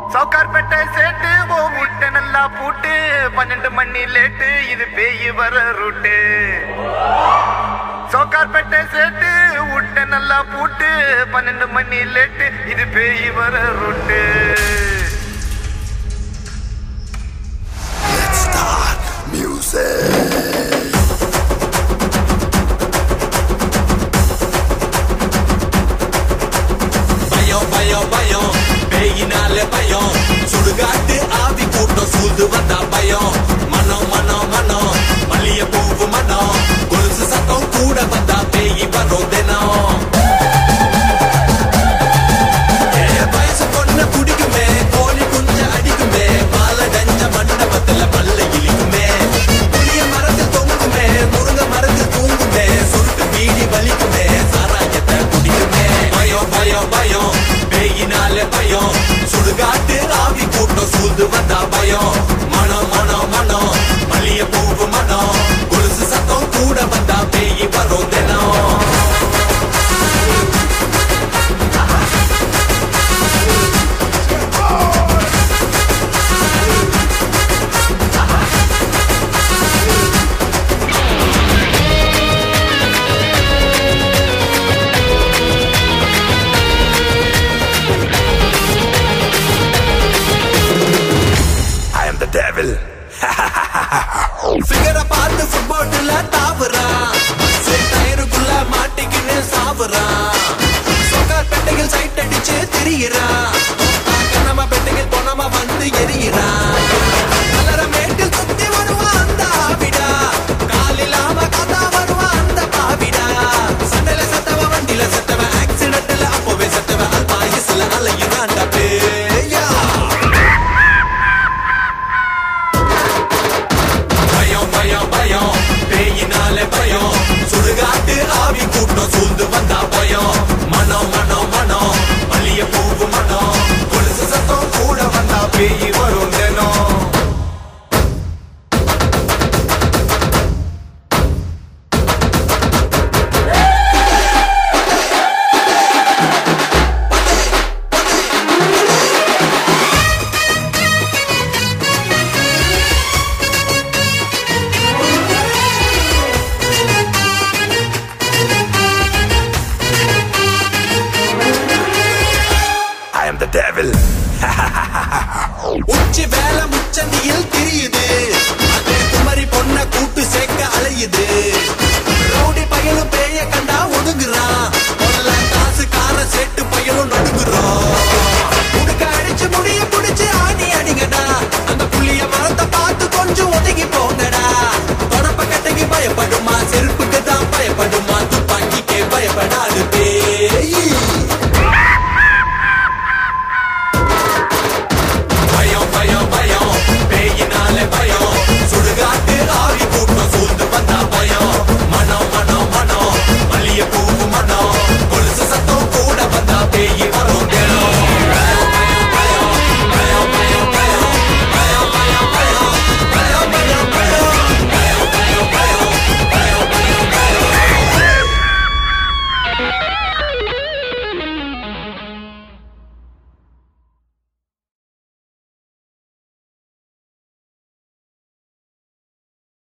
சவுக்கார்பேட்டை சேட்டு ஓ முட்டை நல்லா பூட்டு பன்னெண்டு மணி லேட்டு இது பேய் வர ரூட்டு சவுக்கார்பேட்டை சேட்டு முட்டை நல்லா பூட்டு பன்னெண்டு மணி லேட்டு இது பேய் வர ரூட்டு Let's start music. பயம் பயம் பயம் பேயினாலே பயம் சுடுகாட்டு ஆவி கூட்டம் சூழ்ந்து வந்தா பயம் மனம் மனம் மனம் மல்லிய பூவு மனம் கொலுசு சத்தம் கூட வந்தா பேய் வரும் தினம் ஏ, வயசு பொண்ண குடிக்குமே கோழி குஞ்ச அடிக்குமே பாலடஞ்ச மண்டபத்துல பல்ல இழிக்குமே புளிய மரத்தில் தொங்குமே முருங்க மரத்தில் தூங்குமே சுருட்டு பீடி வலிக்குமே சாராயத்தை குடிக்குமே பயம் பயம் பயம் பேயினாலே பயம் சுடுகாட்டு ஆவி கூட்டம் சூழ்ந்து வந்தா பயம் மனம் மனம் மனம் மல்லிய பூவு மனம் கொலுசு சத்தம் கூட வந்தா பேய் வரும் தினம் I am the devil. ஃபிகரை பார்த்து ஃபுட்போர்டுல தாவுறான் டயருக்குள்ள மாட்டிக்கின்னு சாவுறான் சொக்கார் பெட்டையில் சைட் அடிச்சு திரியிறான் நம்ம பெட்டையில் பொணமா வந்து எரியிறான் கலர மேட்டில் சுத்தி வருவான் அந்த ஆவிடா காலில்லாம கதா வருவான் அந்த பாவிடா சண்டையில செத்தவ வண்டியில செத்தவ ஆக்சிடென்ட்ல அப்பவே செத்தவ அல்பாயுசுல அலையுறான்டா பேயா பயம் பயம் பயம் பேயினாலே பயம் சுடுகாட்டு ஆவி கூட்டம் சூழ்ந்து வந்தா பயம் மனம் மனம் மனம் மல்லிய பூவு மனம் கொலுசு சத்தம் கூட வந்தா பேய் வரும் தினம் I am the devil. உச்சி வேலை முச்சந்தியில் திரியுது அது குமரி பொண்ண கூட்டு சேர்க்க அலையுது ரவுடி பையனும் பேய கண்டா ஒதுங்குறான்